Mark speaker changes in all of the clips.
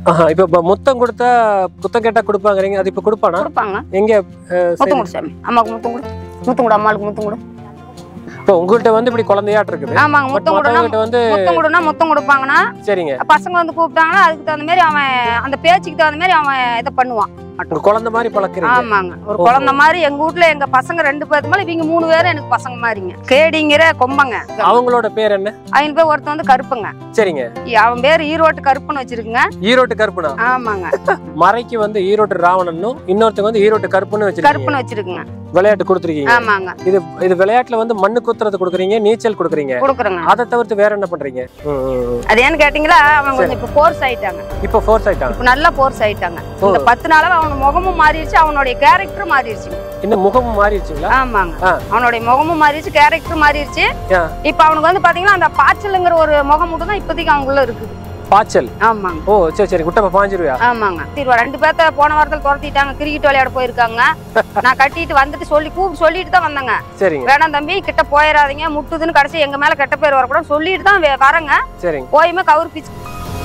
Speaker 1: ஆஹா இப்ப இப்ப முத்தம் கொடுத்தா முத்தம் கேட்டா கொடுப்பாங்கறீங்க அது இப்ப கொடுப்பானா
Speaker 2: கொடுப்பாங்க
Speaker 1: எங்க அஹ்,
Speaker 2: முத்தம்
Speaker 1: சரி.
Speaker 2: கொடு சாமி அம்மாவுக்கு முத்தம் கொடு முத்தம் கொடு அம்மாளுக்கு முத்தம் கொடு
Speaker 1: இப்ப உங்கள்ட்ட வந்து இப்படி குழந்தையாட்டு இருக்குது
Speaker 2: ஆமாங்க
Speaker 1: பட்
Speaker 2: முத்தம் கொடுனா
Speaker 1: மத்தவங்ககிட்ட வந்து
Speaker 2: முத்தம் கொடுனா முத்தம் கொடுப்பாங்கன்னா
Speaker 1: சரிங்க
Speaker 2: பசங்க வந்து கூப்பிட்டாங்கன்னா அதுக்கு தகுந்த மாதிரி அவன் அந்த பேச்சுக்கு தகுந்த மாதிரி அவன் இதை பண்ணுவான்
Speaker 1: உங்க குழந்தை மாதிரி பழக்கிறீங்க
Speaker 2: ஆமாங்க ஒரு
Speaker 1: ஓஹோ.
Speaker 2: குழந்தை மாதிரி எங்க வீட்ல எங்க பசங்க ரெண்டு பேருக்கு மேல இவங்க மூணு பேரும் எனக்கு பசங்க மாதிரிங்க கேடிங்கிற கொம்பங்க
Speaker 1: அவங்களோட பேர் என்ன
Speaker 2: அவங்க பேர் ஒருத்தன் வந்து கருப்புங்க
Speaker 1: சரிங்க
Speaker 2: அவன் பேர் ஈரோட்டு கருப்புன்னு வச்சிருக்குங்க
Speaker 1: ஈரோட்டு கருப்புனா
Speaker 2: ஆமாங்க
Speaker 1: மறைக்கு வந்து ஈரோட்டு ராவணனும் இன்னொருத்தங்க வந்து ஈரோட்டு கருப்புன்னு வச்சிருக்கீங்க
Speaker 2: கருப்புன்னு வச்சிருக்குங்க
Speaker 1: விளையாட்டு கொடுத்துருக்கீங்க
Speaker 2: ஆமாங்க
Speaker 1: இது இது விளையாட்டுல வந்து மண்ணு குத்துறது கொடுக்குறீங்க நீச்சல் கொடுக்குறீங்க
Speaker 2: கொடுக்குறேங்க
Speaker 1: அதை தவிர்த்து வேற என்ன பண்றீங்க ம், ம், ம்.
Speaker 2: அது ஏன்னு கேட்டீங்களா அவன் கொஞ்சம் இப்ப போர்ஸ் ஆயிட்டாங்க
Speaker 1: இப்போ ஃபோர்ஸ் ஆயிட்டாங்க
Speaker 2: இப்ப நல்லா போர்ஸ் ஆயிட்டாங்க
Speaker 1: ஓ.
Speaker 2: இந்த பத்து நாளா அவன் முகமும் மாறிடுச்சு அவனுடைய கேரக்டர் மாறிடுச்சுங்க
Speaker 1: இன்னும் முகம் மாறிடுச்சுங்களா
Speaker 2: ஆமாங்க
Speaker 1: ஆ.
Speaker 2: அவனுடைய முகமும் மாறிடுச்சு கேரக்டர் மாறிடுச்சு
Speaker 1: ஆ.
Speaker 2: இப்ப அவனுக்கு வந்து பாத்தீங்கன்னா அந்த பாய்ச்சலுங்கிற ஒரு முகம் மட்டும் தான் இப்போதைக்கு அவங்களுக்குள்ள இருக்குது
Speaker 1: பாய்ச்சல்
Speaker 2: ஆமாங்க
Speaker 1: ஓ சரி சரி குட்டப்ப பாஞ்சிருவியா
Speaker 2: ஆமாங்க திருவா ரெண்டு பேர்த்த போன வாரத்தில் துரத்திட்டாங்க கிரிக்கெட் விளையாட போயிருக்காங்க நான் கட்டிட்டு வந்துட்டு சொல்லி கூப்பிட்டு சொல்லிட்டு தான் வந்தேங்க
Speaker 1: சரிங்க
Speaker 2: வேணாம் தம்பி கிட்ட போயிடாதீங்க முட்டுதுன்னு கடைசி எங்க மேல கெட்ட பேர் வரக்கூடாது சொல்லிட்டு தான் வே- வரேங்க
Speaker 1: சரிங்க
Speaker 2: போயுமே கவுர் பிச்சு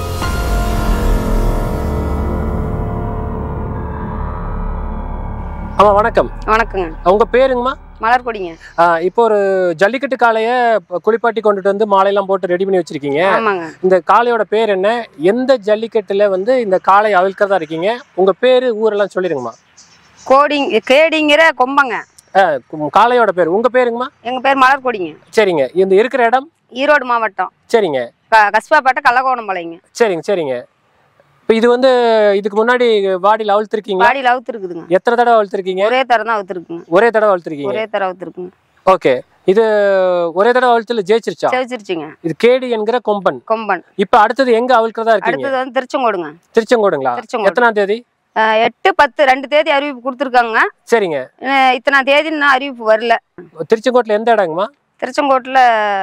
Speaker 1: ஆமா வணக்கம்
Speaker 2: வணக்கங்க
Speaker 1: உங்க பேருங்கம்மா
Speaker 2: மலர் கொடிங்க
Speaker 1: ஆ, இப்போ ஒரு ஜல்லிக்கட்டு காளைய குளிப்பாட்டி கொண்டுட்டு வந்து மாலையெல்லாம் போட்டு ரெடி பண்ணி வச்சிருக்கீங்க
Speaker 2: ஆமாங்க
Speaker 1: இந்த காளையோட பேர் என்ன எந்த ஜல்லிக்கட்டுல வந்து இந்த காளை அவிழ்க்கிறதா இருக்கீங்க உங்க பேரு ஊரெல்லாம் சொல்லிருங்கம்மா
Speaker 2: கோடிங் கேடிங்கிற கொம்பங்க
Speaker 1: கு- காளையோட பேர் உங்க பேருங்கம்மா
Speaker 2: எங்க பேர் மலர் கொடிங்க
Speaker 1: சரிங்க இந்த இருக்கிற இடம்
Speaker 2: ஈரோடு மாவட்டம்
Speaker 1: சரிங்க
Speaker 2: க- கஸ்பாப்பேட்டை கள்ளகோணம்பாளையங்க
Speaker 1: சரிங்க சரிங்க இப்போ இது வந்து இதுக்கு முன்னாடி வாடியில் அவிழ்த்திருக்கீங்களா
Speaker 2: பாடியில் அவுத்து இருக்குதுங்க
Speaker 1: எத்தனை தடவை அவிழ்த்திருக்கீங்க
Speaker 2: ஒரே தரம் தான் அவுத்துருக்குங்க
Speaker 1: ஒரே தடவை அவிழ்த்திருக்கீங்க
Speaker 2: ஒரே தரம் அவுத்துருக்குங்க
Speaker 1: ஓகே இது ஒரே தடவை அவிழ்த்துல ஜெயிச்சிருச்சா
Speaker 2: செவிச்சிருச்சுங்க
Speaker 1: இது கேடி என்கிற கொம்பன்
Speaker 2: கொம்பன்
Speaker 1: இப்ப அடுத்தது எங்க அவிழ்க்கிறதா இருக்கீங்க
Speaker 2: அடுத்தது வந்து திருச்செங்கோடுங்க
Speaker 1: திருச்செங்கோடுங்களா
Speaker 2: திருச்செங்கோடு
Speaker 1: எத்தனாம் தேதி
Speaker 2: அஹ் எட்டு பத்து ரெண்டு தேதி அறிவிப்பு கொடுத்துருக்காங்க
Speaker 1: சரிங்க
Speaker 2: அஹ் இத்தனாம் தேதி இன்னும் அறிவிப்பு வரல
Speaker 1: திருச்செங்கோட்டுல எந்த இடங்கம்மா
Speaker 2: திருச்செங்கோட்டில்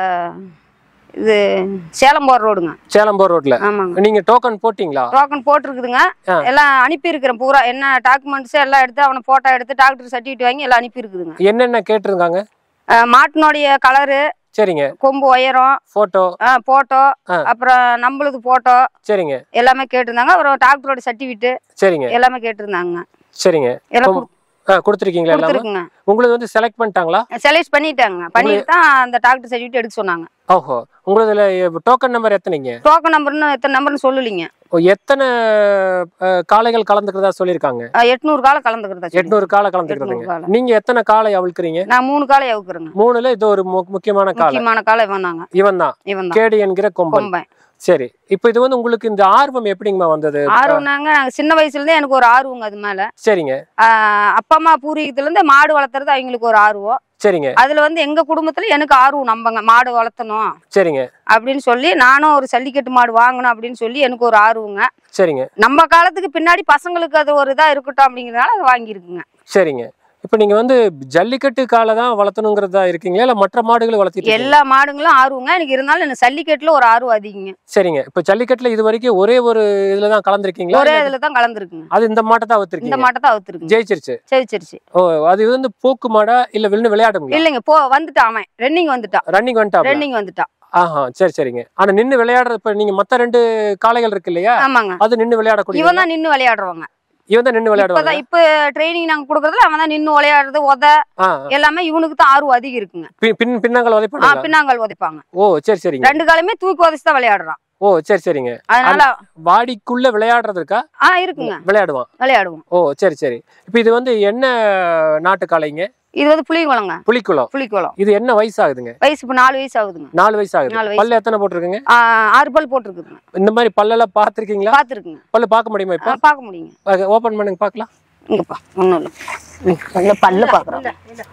Speaker 2: இது சேலம் போகிற ரோடுங்க
Speaker 1: சேலம்போர் ரோட்ல
Speaker 2: ஆமாங்க
Speaker 1: நீங்க டோக்கன் போட்டீங்களா
Speaker 2: டோக்கன் போட்டிருக்குதுங்க
Speaker 1: ஆ.
Speaker 2: எல்லாம் அனுப்பியிருக்கிறேன் பூரா என்ன டாக்குமெண்ட்ஸ் எல்லாம் எடுத்து அவனை போட்டோ எடுத்து டாக்டர் சர்டிஃபிகேட் வாங்கி எல்லாம் அனுப்பியிருக்குதுங்க
Speaker 1: என்னென்ன கேட்டிருந்தாங்க
Speaker 2: அஹ் மாட்டினுடைய கலரு
Speaker 1: சரிங்க
Speaker 2: கொம்பு உயரம்
Speaker 1: போட்டோ
Speaker 2: போட்டோ
Speaker 1: ஆ.
Speaker 2: அப்புறம் நம்மளுது போட்டோ
Speaker 1: சரிங்க
Speaker 2: எல்லாமே கேட்டிருந்தாங்க அப்புறம் டாக்டரோட சர்டிஃபிகேட்
Speaker 1: சரிங்க
Speaker 2: எல்லாமே கேட்டிருந்தாங்க
Speaker 1: சரிங்க
Speaker 2: எல்லாம்
Speaker 1: கொம்- ஆ, கொடுத்திருக்கீங்களா எல்லாமே
Speaker 2: கொடுத்துருக்குங்க
Speaker 1: உங்களுக்கு வந்து செலக்ட் பண்ணிட்டாங்களா
Speaker 2: செலக்ட் பண்ணிட்டாங்க பண்ணிட்டு தான் அந்த டாக்டர் சர்டிஃபிகேட் எடுக்க சொன்னாங்க
Speaker 1: ஓஹோ உங்களுதுல டோக்கன் நம்பர் எத்தனைங்க
Speaker 2: டோக்கன் நம்பர்னு எத்தனை நம்பர்னு சொல்லலிங்க
Speaker 1: ஓ, எத்தனை அஹ், காளைகள் கலந்துக்கிறதா சொல்லியிருக்காங்க
Speaker 2: அஹ் எட்நூறு காலம் கலந்துக்கிறதா சொல்லி.
Speaker 1: எட்நூறு காளை
Speaker 2: எட்நூறு
Speaker 1: கலந்துக்கிறதுங்க
Speaker 2: காலை.
Speaker 1: நீங்க எத்தனை காளை அவிழ்க்கிறீங்க
Speaker 2: நான் மூணு காலை அவுக்குறேங்க
Speaker 1: மூணுல இது ஒரு மு- முக்கியமான காளை
Speaker 2: முக்கியமான காலை இவன் தாங்க
Speaker 1: இவன் தான்
Speaker 2: இவன் தான்
Speaker 1: கேடி என்கிற கொம்பன்
Speaker 2: கொம்பன்
Speaker 1: சரி இப்போ இது வந்து உங்களுக்கு இந்த ஆர்வம் எப்படிங்கம்மா வந்தது
Speaker 2: ஆர்வம்னாங்க நாங்க சின்ன வயசுல இருந்தே எனக்கு ஒரு ஆர்வங்க அது மேல
Speaker 1: சரிங்க
Speaker 2: ஆஹ் அப்பா அம்மா பூர்வீகத்துல இருந்து மாடு வளர்த்துறது அவங்களுக்கு ஒரு ஆர்வம்
Speaker 1: சரிங்க
Speaker 2: அதுல வந்து எங்க குடும்பத்துல எனக்கு ஆர்வம் நம்பங்க மாடு வளர்த்தணும்
Speaker 1: சரிங்க
Speaker 2: அப்படின்னு சொல்லி நானும் ஒரு ஜல்லிக்கட்டு மாடு வாங்கணும் அப்படின்னு சொல்லி எனக்கு ஒரு ஆர்வங்க
Speaker 1: சரிங்க
Speaker 2: நம்ம காலத்துக்கு பின்னாடி பசங்களுக்கு அது ஒரு இதா இருக்கட்டும் அப்படிங்கறதுனால அதை வாங்கியிருக்குங்க
Speaker 1: சரிங்க இப்போ நீங்க வந்து ஜல்லிக்கட்டு காளை தான் வளர்த்தணுங்கிறதா இருக்கீங்களா இல்ல மற்ற மாடுகளை வளர்த்திட்டு இருக்கீங்களா?
Speaker 2: எல்லா மாடுங்களும் ஆர்வங்க எனக்கு இருந்தாலும் எனக்கு ஜல்லிக்கட்டுல ஒரு ஆர்வம் அதிகங்க
Speaker 1: சரிங்க இப்போ ஜல்லிக்கட்டுல இது வரைக்கும் ஒரே ஒரு இதுல தான் கலந்துருக்கீங்களா
Speaker 2: ஒரே
Speaker 1: இல்ல
Speaker 2: இதுல தான் கலந்துருக்குங்க
Speaker 1: அது இந்த மாட்டை தான்
Speaker 2: இந்த
Speaker 1: வச்சிருக்கீங்க
Speaker 2: மாட்டை தான் அவுத்துருக்குங்க
Speaker 1: ஜெயிச்சிருச்சு
Speaker 2: செவிச்சிருச்சு
Speaker 1: ஓ அது வந்து போக்கு மாடா இல்ல விழுந்து விளையாடுங்களா
Speaker 2: இல்லைங்க போ வந்துட்டான் அவன் ரன்னிங் வந்துட்டான்
Speaker 1: ரன்னிங் வந்துட்டா
Speaker 2: ரன்னிங் வந்துட்டான்
Speaker 1: ஆஹா சரி சரிங்க ஆனா நின்னு விளையாடுற இப்ப நீங்க மத்த ரெண்டு காளைகள் இருக்கு இல்லையா
Speaker 2: ஆமாங்க
Speaker 1: அது நின்னு விளையாடக்கூடிய
Speaker 2: இவன் தான் நின்னு விளையாடுறவங்க
Speaker 1: இவன் தான் நின்னு விளையாடுவாங்க
Speaker 2: இப்பதான் இப்ப ட்ரைனிங் நாங்க கொடுக்கறதுல அவன் தான் நின்னு விளையாடுறது உத
Speaker 1: ஆ,
Speaker 2: எல்லாமே இவனுக்கு தான் ஆர்வம் அதிகம் இருக்குங்க
Speaker 1: பின் பின் பின்னாங்கள்
Speaker 2: ஆ,
Speaker 1: உதைப்பாங்களா
Speaker 2: பின்னாங்கால் உதைப்பாங்க
Speaker 1: ஓ சரி சரிங்க
Speaker 2: ரெண்டு காலமே தூக்கி உதைச்சு தான் விளையாடுறான்
Speaker 1: ஓ சரி சரிங்க
Speaker 2: அதனால
Speaker 1: வாடிக்குள்ள விளையாடுறது இருக்கா
Speaker 2: ஆ இருக்குங்க
Speaker 1: விளையாடுவான்
Speaker 2: விளையாடுவோம்
Speaker 1: ஓ சரி சரி இப்போ இது வந்து என்ன நாட்டு காளைங்க
Speaker 2: இது வந்து புளிக்குளங்க
Speaker 1: புலிக்குளம்
Speaker 2: புளிக்குளம்
Speaker 1: இது என்ன வயசு ஆகுதுங்க
Speaker 2: வயசு இப்ப நாலு வயசு ஆகுதுங்க
Speaker 1: நாலு வயசு ஆகுது
Speaker 2: நாலு வயசு.
Speaker 1: பல்லு எத்தனை போட்டிருக்குங்க
Speaker 2: ஆ, ஆறு பல் போட்டிருக்குதுங்க
Speaker 1: இந்த மாதிரி பல்லெல்லாம் பார்த்துருக்கீங்களா
Speaker 2: பாத்துருக்குங்க
Speaker 1: பல்லு பார்க்க முடியுமா இப்போ
Speaker 2: பார்க்க முடியுங்க
Speaker 1: ஓப்பன் பண்ணுங்க பார்க்கலாம்
Speaker 2: இங்கப்பா ஒண்ணும் இல்ல ம், பல்ல பல்ல பாக்குறோம்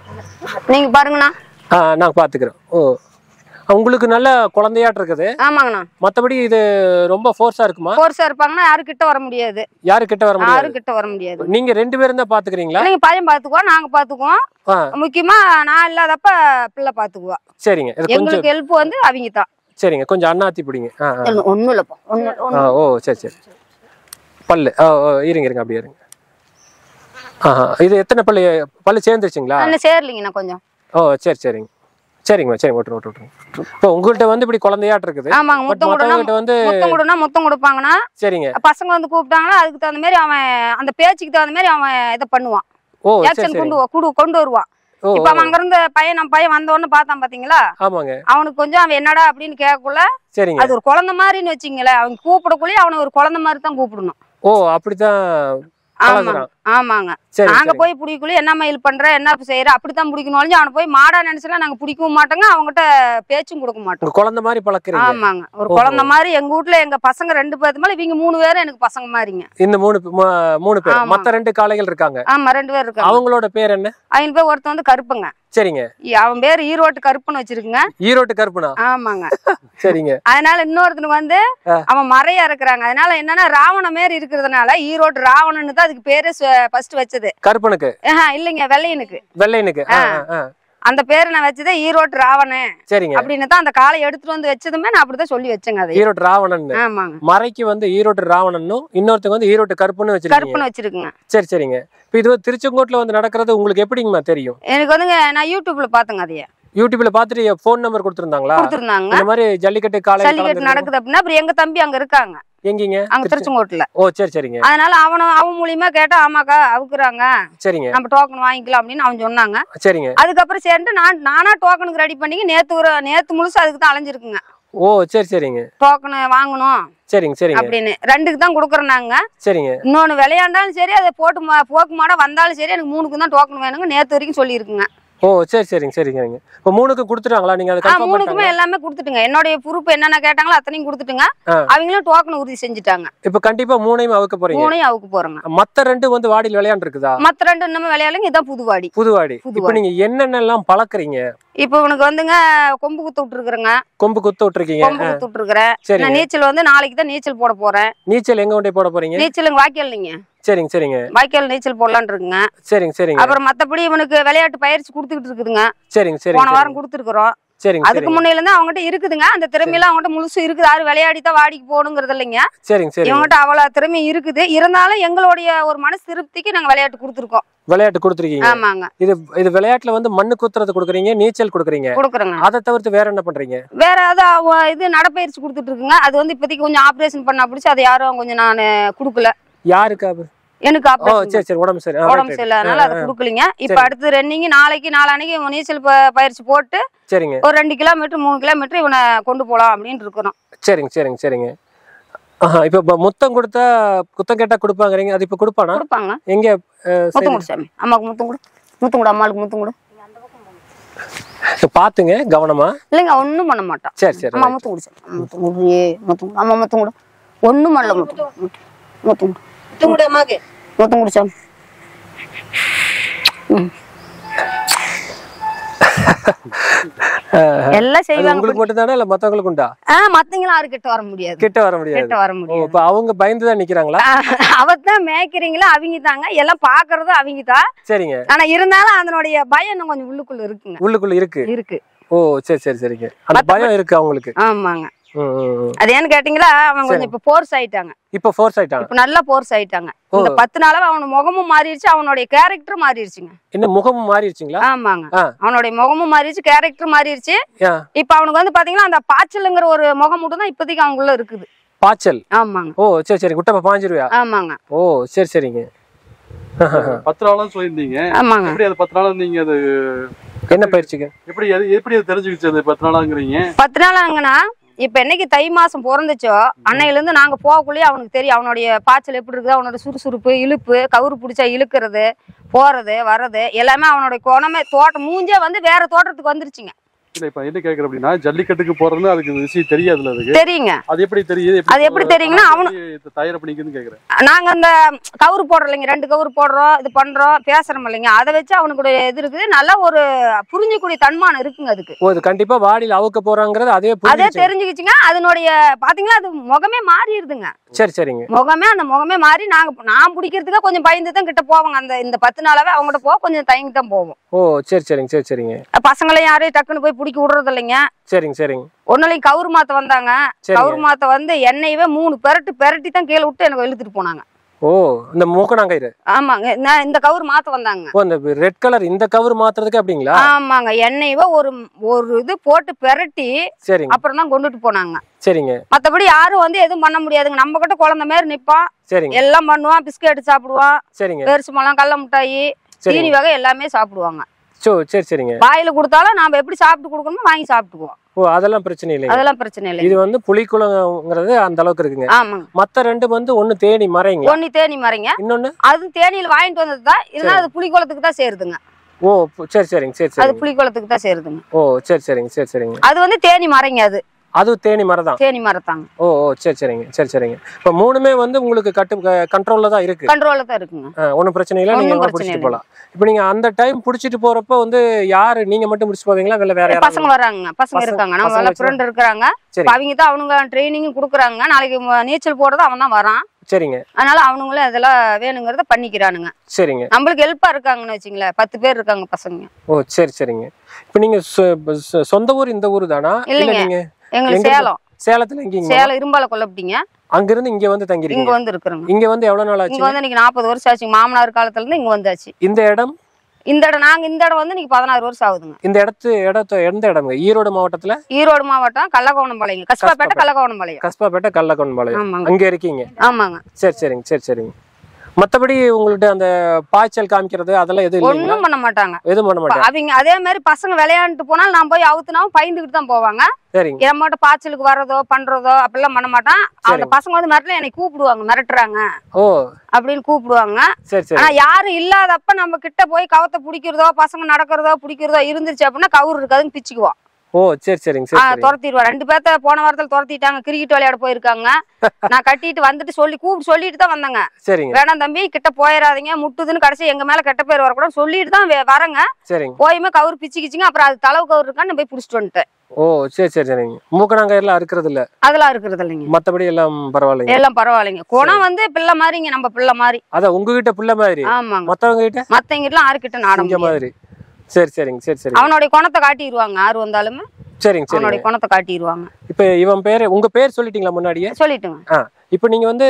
Speaker 2: நீங்க பாருங்கண்ணா
Speaker 1: ஆ நான் பார்த்துக்கிறேன் ஓ உங்களுக்கு நல்ல குழந்தையாட்டு இருக்குது
Speaker 2: ஆமாங்கண்ணா
Speaker 1: மற்றபடி இது ரொம்ப ஃபோர்ஸா இருக்குமா
Speaker 2: கோர்ஸா இருப்பாங்கன்னா யாரும் கிட்ட வர முடியாது
Speaker 1: யாரு கிட்ட வர முடியாது
Speaker 2: யாரும் கிட்ட வர முடியாது
Speaker 1: நீங்க ரெண்டு பேரும் தான் பாத்துக்கிறீங்களா
Speaker 2: இல்லைங்க பையன் பாத்துக்குவோம் நாங்க பாத்துக்குவோம்
Speaker 1: ஆ
Speaker 2: முக்கியமா நான் இல்லாதப்ப பிள்ளை பாத்துக்குவா
Speaker 1: சரிங்க இது கொஞ்சம்
Speaker 2: எங்களுக்கு ஹெல்ப் வந்து அவங்க தான்
Speaker 1: சரிங்க கொஞ்சம் அண்ணாத்தி பிடிங்க ஆ ஆ.
Speaker 2: ஒண்ணும் இல்லப்பா ஒண்ணு
Speaker 1: ஆ ஓ சரி சரி பல்லு ஆ ஓ, இருங்க இருங்க அப்படியே இருங்க ஆஹா இது எத்தனை பல்லு பல்லு சேர்ந்துருச்சுங்களா
Speaker 2: ஒண்ணு சேரலிங்கண்ணா கொஞ்சம்
Speaker 1: ஓ சரி சரிங்க சரிங்கம்மா சரிங்க விட்டுரு விட்டு விட்டுருங்க இப்போ உங்கள்கிட்ட வந்து இப்படி குழந்தையாட்டு இருக்குது
Speaker 2: ஆமாங்க
Speaker 1: பட்
Speaker 2: முத்தம் கொடுனா
Speaker 1: மற்றவங்ககிட்ட வந்து
Speaker 2: முத்தம் கொடுனா முத்தம் கொடுப்பாங்கன்னா
Speaker 1: சரிங்க
Speaker 2: பசங்க வந்து கூப்பிட்டாங்கன்னா அதுக்கு தகுந்த மாதிரி அவன் அந்த பேச்சுக்கு தகுந்த மாதிரி அவன் இதை பண்ணுவான்
Speaker 1: ஓ சரி
Speaker 2: ஆக்ஷன்
Speaker 1: சரி
Speaker 2: கொண்டு வா- கொண்டு கொண்டு வருவான்
Speaker 1: ஓ
Speaker 2: இப்ப அவன் அங்க இருந்த பையன் நம்ம பையன் வந்த உடனே பார்த்தான் பாத்தீங்களா
Speaker 1: ஆமாங்க
Speaker 2: அவனுக்கு கொஞ்சம் அவன் என்னடா அப்படின்னு கேட்கக்குள்ள
Speaker 1: சரிங்க
Speaker 2: அது ஒரு குழந்தை மாதிரின்னு வச்சுங்களேன் அவன் கூப்பிடக்குள்ளேயே அவனை ஒரு குழந்தை மாதிரி தான் கூப்பிடணும்
Speaker 1: ஓ அப்படித்தான்
Speaker 2: ஆமாங்க
Speaker 1: பழகுறான்
Speaker 2: ஆமாங்க
Speaker 1: சரி
Speaker 2: நாங்க
Speaker 1: சரி
Speaker 2: போய் பிடிக்கக்குள்ள என்ன மயில் பண்ற என்ன செய்யற அப்படித்தான் பிடிக்கணும் ஒழிஞ்சு அவனை போய் மாடா நினைச்சலாம் நாங்க பிடிக்கவும் மாட்டோங்க அவங்ககிட்ட பேச்சும் கொடுக்க மாட்டோம்
Speaker 1: உங்க குழந்தை மாதிரி பழக்கிறீங்க
Speaker 2: ஆமாங்க ஒரு
Speaker 1: ஓஹோ.
Speaker 2: குழந்தை மாதிரி எங்க வீட்ல எங்க பசங்க ரெண்டு பேருக்கு மேல இவங்க மூணு பேரும் எனக்கு பசங்க மாதிரிங்க
Speaker 1: இந்த மூணு பே- மூ- மூணு பேர்
Speaker 2: ஆமா.
Speaker 1: மத்த ரெண்டு காளைகள் இருக்காங்க
Speaker 2: ஆமா ரெண்டு பேர் இருக்காங்க
Speaker 1: அவங்களோட பேர் என்ன
Speaker 2: அவங்க பேர் ஒருத்தன் வந்து கருப்புங்க
Speaker 1: சரிங்க
Speaker 2: இ- அவன் பேர் ஈரோட்டு கருப்புன்னு வச்சிருக்குங்க
Speaker 1: ஈரோட்டு கருப்புனா
Speaker 2: ஆமாங்க
Speaker 1: சரிங்க
Speaker 2: அதனால இன்னொருத்தனுக்கு வந்து
Speaker 1: ஆ.
Speaker 2: அவன் மறையா இருக்கிறாங்க அதனால என்னன்னா ராவண மாரி இருக்கிறதுனால ஈரோட்டு ராவணன்னு தான் அதுக்கு பேரு ஃபர்ஸ்ட் வச்சது
Speaker 1: கருப்பனுக்கு
Speaker 2: ஆஹா, இல்லைங்க வெள்ளையனுக்கு
Speaker 1: வெள்ளையனுக்கு ஆ, ஆ, ஆ.
Speaker 2: அந்த பேரை நான் வச்சதே ஈரோட்டு ராவணன்
Speaker 1: சரிங்க
Speaker 2: அப்படின்னு தான் அந்த காலை எடுத்துட்டு வந்து வச்சதுமே நான் அப்படிதான் சொல்லி வச்சேங்க அதை
Speaker 1: ஈரோட்டு ராவணன்
Speaker 2: ஆமாங்க
Speaker 1: மறைக்கு வந்து ஈரோட்டு ராவணனும் இன்னொருத்தங்க வந்து ஈரோட்டு கருப்புன்னு வச்சிருக்கீங்க
Speaker 2: கருப்புன்னு வச்சிருக்குங்க
Speaker 1: சரி சரிங்க இப்போ இது வந்து திருச்செங்கோட்டுல வந்து நடக்கிறது உங்களுக்கு எப்படிங்கம்மா தெரியும்
Speaker 2: எனக்கு வந்துங்க நான் யூடியூப்ல பாத்தேங்க அதைய
Speaker 1: யூடியூப்ல பார்த்துட்டு ஃபோன் நம்பர் கொடுத்துருந்தாங்களா
Speaker 2: கொடுத்துருந்தாங்க
Speaker 1: இந்த மாதிரி ஜல்லிக்கட்டு காலை
Speaker 2: ஜல்லிக்கட்டு நடக்குது அப்படின்னா அப்புறம் எங்க தம்பி அங்க இருக்காங்க
Speaker 1: எங்கீங்க
Speaker 2: அங்க திருச்செங்கோட்டுல
Speaker 1: ஓ சரி சரிங்க
Speaker 2: அதனால அவன அவன் மூலியமா கேட்டா ஆமாக்கா அவுக்குறாங்க
Speaker 1: சரிங்க
Speaker 2: நம்ம டோக்கன் வாங்கிக்கலாம் அப்படின்னு அவன் சொன்னாங்க
Speaker 1: சரிங்க
Speaker 2: அதுக்கப்புறம் சேர்ந்து நான் நானா டோக்கனுக்கு ரெடி பண்ணி நேத்து ஒரு நேத்து முழுசு அதுக்கு தான் அலைஞ்சிருக்குங்க
Speaker 1: ஓ சரி சரிங்க
Speaker 2: டோக்கனு வாங்கணும்
Speaker 1: சரிங்க சரிங்க
Speaker 2: அப்படின்னு ரெண்டுக்கு தான் கொடுக்குறோம் நாங்க
Speaker 1: சரிங்க
Speaker 2: இன்னொன்னு விளையாண்டாலும் சரி அதை போட்டு மா- போக்கு மாட வந்தாலும் சரி எனக்கு மூணுக்கு தான் டோக்கன் வேணுங்க நேத்து வரைக்கும் சொல்லியிருக்குங்க
Speaker 1: ஓ சரி சரிங்க சரிங்க இப்போ மூணுக்கு கொடுத்துட்டாங்களா நீங்க அதை
Speaker 2: ஆ
Speaker 1: கன்ஃபார்ம்
Speaker 2: மூணுக்குமே
Speaker 1: பண்ணிட்டாங்க
Speaker 2: எல்லாமே கொடுத்துட்டுங்க என்னுடைய ப்ரூஃப் என்னென்ன கேட்டாங்களோ அத்தனையும் கொடுத்துட்டுங்க
Speaker 1: ஆ.
Speaker 2: அவங்களும் டோக்கன் உறுதி செஞ்சுட்டாங்க
Speaker 1: இப்போ கண்டிப்பா மூணையும் அவுக்க போறீங்க
Speaker 2: மூணையும் அவுக்கு போறோங்க
Speaker 1: மத்த ரெண்டு வந்து வாடியில் விளையாண்டு இருக்குதா
Speaker 2: மத்த ரெண்டு இன்னும் விளையாடுங்க இதான் புதுவாடி
Speaker 1: புதுவாடி இப்போ
Speaker 2: புதுவாடி.
Speaker 1: நீங்க என்னென்னலாம் பழக்குறீங்க
Speaker 2: இப்போ உனக்கு வந்துங்க கொம்பு குத்து விட்டுருக்குறேங்க
Speaker 1: கொம்பு குத்து விட்டுருக்கீங்க
Speaker 2: கொம்பு குத்து விட்டுருக்குறேன்
Speaker 1: சரிங்க
Speaker 2: நான் நீச்சல் வந்து நாளைக்கு தான் நீச்சல் போட போறேன்
Speaker 1: நீச்சல் எங்க கொண்டே போட போறீங்க
Speaker 2: நீச்சலுங்க வாய்க்கால் நீங்க
Speaker 1: சரிங்க சரிங்க
Speaker 2: வாய்க்கால் நீச்சல் போடலான்னு இருக்குங்க
Speaker 1: சரிங்க சரிங்க
Speaker 2: அப்புறம் மத்தபடி இவனுக்கு விளையாட்டு பயிற்சி கொடுத்துக்கிட்டு இருக்குதுங்க
Speaker 1: சரிங்க
Speaker 2: போன
Speaker 1: சரிங்க
Speaker 2: வாரம் கொடுத்துருக்குறோம்
Speaker 1: சரிங்க
Speaker 2: அதுக்கு
Speaker 1: சரிங்க
Speaker 2: முன்னையில இருந்து அவங்ககிட்ட இருக்குதுங்க அந்த திறமையெல்லாம் அவங்ககிட்ட முழுசு இருக்குது யாரும் விளையாடி தான் வாடிக்கு போகணுங்கிறது இல்லைங்க
Speaker 1: சரிங்க சரிங்க
Speaker 2: இவங்ககிட்ட அவ்வளவு திறமை இருக்குது இருந்தாலும் எங்களுடைய ஒரு மனசு திருப்திக்கு நாங்க விளையாட்டு கொடுத்துருக்கோம்
Speaker 1: விளையாட்டு கொடுத்துருக்கீங்க
Speaker 2: ஆமாங்க
Speaker 1: இது இது விளையாட்டுல வந்து மண்ணு குத்துறது கொடுக்குறீங்க நீச்சல் கொடுக்குறீங்க
Speaker 2: கொடுக்குறோங்க
Speaker 1: அதை தவிர்த்து வேற என்ன பண்றீங்க
Speaker 2: வேற ஏதாவது அவ- இது நடப்பயிற்சி கொடுத்துட்டு இருக்குங்க அது வந்து இப்போதைக்கு கொஞ்சம் ஆபரேஷன் பண்ண பிடிச்சி அதை யாரும் கொஞ்சம் நான் கொடுக்கல
Speaker 1: யாருக்கு அது?
Speaker 2: எனக்கு
Speaker 1: ஓ
Speaker 2: ஆபரேஷன்
Speaker 1: சரி சரி உடம்பு சரி ஆ,
Speaker 2: உடம்பு
Speaker 1: right, right.
Speaker 2: சரியில்லாதனால அதை கொடுக்கலீங்க இப்ப
Speaker 1: சரி.
Speaker 2: அடுத்து ரன்னிங் நாளைக்கு நாளானைக்கு இவன் நீச்சல் ப- பயிற்சி போட்டு
Speaker 1: சரிங்க
Speaker 2: ஒரு ரெண்டு கிலோமீட்டர் மூணு கிலோமீட்டர் இவனை கொண்டு போலாம் அப்படின்னு இருக்கிறோம்
Speaker 1: சரிங்க சரிங்க சரிங்க ஆஹா இப்போ இப்ப முத்தம் கொடுத்தா குத்தம் கேட்டா கொடுப்பாங்கறீங்க அது இப்ப கொடுப்பானா
Speaker 2: கொடுப்பாங்க
Speaker 1: எங்க அஹ், சரி.
Speaker 2: முத்தம் கொடு சாமி அம்மாவுக்கு முத்தம் கொடு முத்தம் கொடு அம்மாவுக்கு முத்தம் கொடு
Speaker 1: இப்ப பாத்துங்க கவனமா
Speaker 2: இல்லைங்க ஒண்ணும் பண்ண மாட்டான்
Speaker 1: சரி சரி
Speaker 2: அம்மா முத்தம் கொடு சாமி அம்மா முத்தம் கொடு ஏ முத்தம் கொடு அம்மா முத்தம் கொடு ஒண்ணும் பண்ணல முத்தம் கொடு. முத்தம் கொடு
Speaker 3: தூங்குட அம்மாக்கு
Speaker 2: முத்தம் கொடு சாமி ம். எல்லாம்
Speaker 1: அது
Speaker 2: செய்வாங்க
Speaker 1: உங்களுக்கு மட்டும் தானே இல்ல மத்தவங்களுக்கு உண்டா
Speaker 2: ஆ மத்தவங்களும் யாரும் கிட்ட வர முடியாது
Speaker 1: கிட்ட வர முடியாது
Speaker 2: கிட்ட வர
Speaker 1: ஓ
Speaker 2: முடியாது
Speaker 1: இப்ப அவங்க பயந்து தான் நிக்கிறாங்களா
Speaker 2: அவத்தான் மேய்க்கிறீங்களா அவங்க தாங்க எல்லாம் பாக்குறதும் அவங்க தான்
Speaker 1: சரிங்க
Speaker 2: ஆனா இருந்தாலும் அதனுடைய பயம் இன்னும் கொஞ்சம் உள்ளுக்குள்ள இருக்குங்க
Speaker 1: உள்ளுக்குள்ள இருக்கு
Speaker 2: இருக்கு
Speaker 1: ஓ சரி சரி சரிங்க அந்த பயம் இருக்கு அவங்களுக்கு
Speaker 2: ஆமாங்க
Speaker 1: ம், ம், ம்.
Speaker 2: அது ஏன்னு கேட்டீங்களா அவங்க கொஞ்சம் இப்ப போர்ஸ் ஆயிட்டாங்க
Speaker 1: இப்ப ஃபோர்ஸ் ஆயிட்டான்
Speaker 2: இப்ப நல்லா போர்ஸ் ஆயிட்டாங்க இந்த பத்து நாளாவே அவன முகமும் மாறிடுச்சு அவனுடைய கேரக்டர் மாறிடுச்சுங்க
Speaker 1: இன்னும் முகமும் மாறிடுச்சுங்களா
Speaker 2: ஆமாங்க
Speaker 1: ஆ.
Speaker 2: அவனுடைய முகமும் மாறிடுச்சு கேரக்டர் மாறிடுச்சு
Speaker 1: ஆ,
Speaker 2: இப்ப அவனுக்கு வந்து பாத்தீங்கன்னா அந்த பாய்ச்சலுங்கிற ஒரு முகம் மட்டும் தான் இப்போதைக்கு அவங்களுக்குள்ள இருக்குது
Speaker 1: பாய்ச்சல்
Speaker 2: ஆமாங்க
Speaker 1: ஓ சரி சரி குட்டப்ப பாஞ்சிருவியா
Speaker 2: ஆமாங்க
Speaker 1: ஓ சரி சரிங்க
Speaker 4: பத்து நாளும் சொல்லியிருந்தீங்க
Speaker 2: ஆமாங்க
Speaker 4: எப்படி அது பத்து நாளும் நீங்க அது
Speaker 1: என்ன பயிற்சிக்கு
Speaker 4: எப்படி அது எப்படி அது தெரிஞ்சுக்கிச்சு அது பத்து நாளாங்கிறீங்க
Speaker 2: பத்து நாள் ஆகுங்கண்ணா இப்ப என்னைக்கு தை மாசம் பிறந்துச்சோ அன்னையில இருந்து நாங்க போகக்குள்ளேயே அவனுக்கு தெரியும் அவனுடைய பாய்ச்சல் எப்படி இருக்குது அவனோட சுறுசுறுப்பு இழுப்பு கவுரு பிடிச்சா இழுக்கிறது போறது வர்றது எல்லாமே அவனுடைய குணமே தோட்டம் மூஞ்சே வந்து வேற தோட்டத்துக்கு வந்துருச்சுங்க
Speaker 4: இல்ல இப்ப என்ன கேக்குறேன் அப்படின்னா ஜல்லிக்கட்டுக்கு போறதுன்னு அதுக்கு விஷயம் தெரியாதுல்ல அதுக்கு
Speaker 2: தெரியுங்க
Speaker 4: அது எப்படி தெரியுது
Speaker 2: அது எப்படி தெரியுங்கன்னா அவனு-
Speaker 4: எப்படி தயார் பண்ணிக்குதுன்னு கேக்குறேன்
Speaker 2: நாங்க அந்த கவுரு போடுறோம் இல்லைங்க ரெண்டு கவுரு போடுறோம் இது பண்றோம் பேசுறோம் இல்லைங்க அதை வச்சு அவனுக்கு இது இருக்குது நல்ல ஒரு புரிஞ்சக்கூடிய தன்மானம் இருக்குங்க அதுக்கு
Speaker 1: ஓ இது கண்டிப்பா வாடியில் அவுக்க போறாங்கிறது அதே
Speaker 2: அதே
Speaker 1: புரிஞ்சுச்சு
Speaker 2: தெரிஞ்சுக்கிச்சுங்க அதனுடைய பாத்தீங்களா அது முகமே மாறிடுதுங்க
Speaker 1: சரி சரிங்க
Speaker 2: முகமே அந்த முகமே மாறி நாங்க நான் பிடிக்கிறதுக்கு கொஞ்சம் பயந்து தான் கிட்ட போவாங்க அந்த இந்த பத்து நாளாவே அவங்ககிட்ட போக கொஞ்சம் தயங்கி தான் போவோம்
Speaker 1: ஓ சரி சரிங்க சரி சரிங்க
Speaker 2: பசங்களையும் யாரையும் டக்குன்னு போய் பிடிக்க விடுறது இல்லைங்க
Speaker 1: சரிங்க சரிங்க
Speaker 2: ஒன்னுலையும் கவுரு மாத்த வந்தாங்க
Speaker 1: சரிங்க
Speaker 2: கவுரு மாத்த வந்து என்னையவே மூணு பெரட்டு பெரட்டி தான் கீழே விட்டு எனக்கு இழுத்துட்டு போனாங்க
Speaker 1: ஓ இந்த மூக்கணாங்கயிறு
Speaker 2: ஆமாங்க நான் இந்த கவுர் மாத்த வந்தாங்க
Speaker 1: ஓ இந்த ரெட் கலர் இந்த கவர் மாத்துறதுக்கு அப்படிங்களா
Speaker 2: ஆமாங்க எண்ணெயவ ஒரு ஒரு இது போட்டு பெரட்டி
Speaker 1: சரிங்க
Speaker 2: அப்புறம் தான் கொண்டுட்டு போனாங்க
Speaker 1: சரிங்க
Speaker 2: மத்தபடி யாரும் வந்து எதுவும் பண்ண முடியாதுங்க நம்ம கிட்ட குழந்தை மாதிரி நிப்பான்
Speaker 1: சரிங்க
Speaker 2: எல்லாம் பண்ணுவான் பிஸ்கெட் சாப்பிடுவான்
Speaker 1: சரிங்க
Speaker 2: பெருசுமலாம் கடல மிட்டாயி
Speaker 1: சரிங்க
Speaker 2: தீனி வகை எல்லாமே சாப்பிடுவாங்க
Speaker 1: சோ சரி சரிங்க
Speaker 2: வாயில கொடுத்தாலும் நாம எப்படி சாப்பிட்டு கொடுக்கணுமோ வாங்கி சாப்பிட்டுக்குவோம்
Speaker 1: ஓ அதெல்லாம் பிரச்சனை இல்லைங்க
Speaker 2: அதெல்லாம் பிரச்சனை இல்லை
Speaker 1: இது வந்து புலிக்குளங்கிறது அந்த அளவுக்கு இருக்குங்க
Speaker 2: ஆமாங்க
Speaker 1: மத்த ரெண்டு வந்து ஒண்ணு தேனி மறைங்க
Speaker 2: ஒண்ணு தேனி மறைங்க
Speaker 1: இன்னொன்னு
Speaker 2: அது தேனியில வாங்கிட்டு வந்தது தான் இருந்தாலும் அது புளிக்குளத்துக்கு தான் சேருதுங்க
Speaker 1: ஓ பு- சரி சரிங்க சரி
Speaker 2: அது
Speaker 1: சரிங்க
Speaker 2: புளிக்குளத்துக்கு தான் சேருதுங்க
Speaker 1: ஓ சரி சரிங்க சரி சரிங்க
Speaker 2: அது வந்து தேனி மறைங்க அது
Speaker 1: அது தேனி மரம் தான்
Speaker 2: தேனி மரத்தாங்க
Speaker 1: ஓ ஓ சரி சரிங்க சரி சரிங்க இப்போ மூணுமே வந்து உங்களுக்கு கட்டு கண்ட்ரோல்ல தான் இருக்கு
Speaker 2: கண்ட்ரோல்ல தான் இருக்குங்க
Speaker 1: ஒன்றும் பிரச்சனை இல்லை நீங்க
Speaker 2: ஒண்ணும்
Speaker 1: கூட
Speaker 2: பிரச்சனை
Speaker 1: பிடிச்சிட்டு
Speaker 2: இல்லை.
Speaker 1: போகலாம் இப்போ நீங்க அந்த டைம் பிடிச்சிட்டு போறப்ப வந்து யாரு நீங்க மட்டும் பிடிச்சி போவீங்களா இல்லை வேற யாராவது
Speaker 2: பசங்க வராங்க பசங்க
Speaker 1: பசங்க-
Speaker 2: இருக்காங்க நம்ம
Speaker 1: பசங்க
Speaker 2: எல்லாம்
Speaker 1: வச்சு-
Speaker 2: ஃப்ரெண்ட் இருக்கிறாங்க
Speaker 1: சரி
Speaker 2: இப்ப அவங்க தான் அவனுங்க ட்ரைனிங் கொடுக்குறாங்க நாளைக்கு ம- நீச்சல் போடுறது அவன் தான் வரான்
Speaker 1: சரிங்க
Speaker 2: அதனால அவனுங்களும் இதெல்லாம் வேணுங்கிறத பண்ணிக்கிறானுங்க
Speaker 1: சரிங்க
Speaker 2: நம்மளுக்கு ஹெல்ப்பா இருக்காங்கன்னு வச்சுங்களேன் பத்து பேர் இருக்காங்க பசங்க
Speaker 1: ஓ சரி சரிங்க இப்போ நீங்க சொ- சொ- சொந்த ஊர் இந்த ஊர் தானா இல்ல
Speaker 2: இல்லைங்க.
Speaker 1: நீங்க
Speaker 2: எங்களுக்கு
Speaker 1: எங்க
Speaker 2: சேலம்
Speaker 1: சேலத்துல எங்கீங்க
Speaker 2: சேலம் இரும்பால கொல்லப்பட்டீங்க
Speaker 1: அங்கிருந்து இங்க வந்து
Speaker 2: இங்க
Speaker 1: தங்கிருக்கீங்க
Speaker 2: வந்து இருக்கிறோங்க
Speaker 1: இங்க வந்து எவ்வளவு நாள்
Speaker 2: இங்க
Speaker 1: ஆச்சு
Speaker 2: வந்து இன்னைக்கு நாற்பது வருஷம் ஆச்சு மாமனார் காலத்துல இருந்து இங்க வந்தாச்சு
Speaker 1: இந்த இடம்
Speaker 2: இந்த இடம் நாங்க இந்த இடம் வந்து இன்னைக்கு பதினாறு வருஷம் ஆகுதுங்க
Speaker 1: இந்த இடத்து இடத்த எந்த இடம்ங்க ஈரோடு மாவட்டத்துல
Speaker 2: ஈரோடு மாவட்டம் கள்ளக்கோணம்பாளையம் கஸ்பாப்பேட்டை
Speaker 1: கஸ்பாப்பேட்டை.
Speaker 2: கள்ளக்கோணம்பாளையம்
Speaker 1: கஸ்பாப்பேட்டை கல்லக்கொன்பாளையம்
Speaker 2: ஆமாங்க
Speaker 1: அங்க இருக்கீங்க
Speaker 2: ஆமாங்க
Speaker 1: சரி சரிங்க சரி சரிங்க மத்தபடி உங்கள்ட்ட அந்த பாய்ச்சல் காமிக்கிறது அதெல்லாம் எதுவும் இல்லைங்களா
Speaker 2: ஒண்ணும் பண்ண மாட்டாங்க
Speaker 1: எதுவும் பண்ண
Speaker 2: இப்ப
Speaker 1: மாட்டேன்
Speaker 2: அவங்க அதே மாதிரி பசங்க விளையாண்டுட்டு போனாலும் நான் போய் அவுத்துனாவும் பயந்துகிட்டு தான் போவாங்க
Speaker 1: சரிங்க
Speaker 2: நம்மகிட்ட பாய்ச்சலுக்கு வர்றதோ பண்றதோ அப்படிலாம் பண்ண மாட்டான் அந்த
Speaker 1: சரிங்க.
Speaker 2: பசங்க வந்து மிரட்டல என்னை கூப்பிடுவாங்க மிரட்டுறாங்க
Speaker 1: ஓ
Speaker 2: அப்படின்னு கூப்பிடுவாங்க
Speaker 1: சரி சரி
Speaker 2: ஆனா யாரும் இல்லாதப்ப நம்ம கிட்ட போய் கவத்தை பிடிக்கிறதோ பசங்க நடக்கிறதோ பிடிக்கிறதோ இருந்துச்சு அப்படின்னா கவுரு இருக்காதுன்னு பிச்சுக்குவோம்
Speaker 1: ஓ சரி சரிங்க
Speaker 2: ஆ,
Speaker 1: சரி சரி
Speaker 2: துரத்திடுவா ரெண்டு பேர்த்த போன வாரத்துல துரத்திட்டாங்க கிரிக்கெட் விளையாட போயிருக்காங்க நான் கட்டிட்டு வந்துட்டு சொல்லி கூப்பிட்டு சொல்லிட்டு தான் வந்தேங்க
Speaker 1: சரிங்க
Speaker 2: வேணாம் தம்பி கிட்ட போயிடாதீங்க முட்டுதுன்னு கடைசி எங்க மேல கெட்ட பேர் வரக்கூடாது சொல்லிட்டு தான் வே- வரேங்க
Speaker 1: சரிங்க
Speaker 2: போயுமே கவுரு பிச்சுக்கிச்சிங்க அப்புறம் அது தளவு கவுரு இருக்கான்னு போய் பிடிச்சிட்டு வந்துட்டேன்
Speaker 1: ஓ சரி சரி சரிங்க மூக்கணாங்கயிறுலாம் அறுக்கிறது இல்ல
Speaker 2: அதெல்லாம் இருக்கிறது இல்லைங்க
Speaker 1: மத்தபடி எல்லாம் பரவாயில்லைங்க
Speaker 2: எல்லாம் பரவாயில்லைங்க குணம் வந்து பிள்ளை மாதிரிங்க நம்ம பிள்ளை மாதிரி
Speaker 1: அதான் உங்ககிட்ட பிள்ளை மாதிரி
Speaker 2: ஆமாங்க
Speaker 1: மத்தவங்க கிட்ட
Speaker 2: மத்தவங்க எல்லாம் ஆறுகிட்ட நாட
Speaker 1: இங்க
Speaker 2: முடியாது
Speaker 1: மாதிரி சரி சரிங்க சரி சரி
Speaker 2: அவனுடைய குணத்தை காட்டிடுவாங்க யாரு வந்தாலுமே
Speaker 1: சரிங்க
Speaker 2: அவனுடைய
Speaker 1: சரிங்க
Speaker 2: குணத்தை காட்டிடுவாங்க
Speaker 1: இப்ப இவன் பேரு உங்க பேர் சொல்லிட்டீங்களா முன்னாடியே
Speaker 2: சொல்லிட்டுங்க
Speaker 1: இப்போ நீங்க வந்து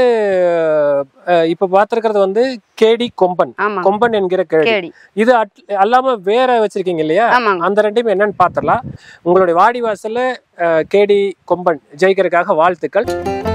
Speaker 1: அஹ், இப்ப பாத்துருக்கிறது வந்து கேடி கொம்பன்
Speaker 2: ஆமாங்க
Speaker 1: கொம்பன் என்கிற கேடி
Speaker 2: கேடி
Speaker 1: இது அட்- அல்லாம வேற வச்சிருக்கீங்க இல்லையா
Speaker 2: ஆமாங்க
Speaker 1: அந்த ரெண்டையும் என்னன்னு பாத்திரலாம் உங்களுடைய வாடி வாசல்ல அஹ், கேடி கொம்பன் ஜெயிக்கிறதுக்காக வாழ்த்துக்கள்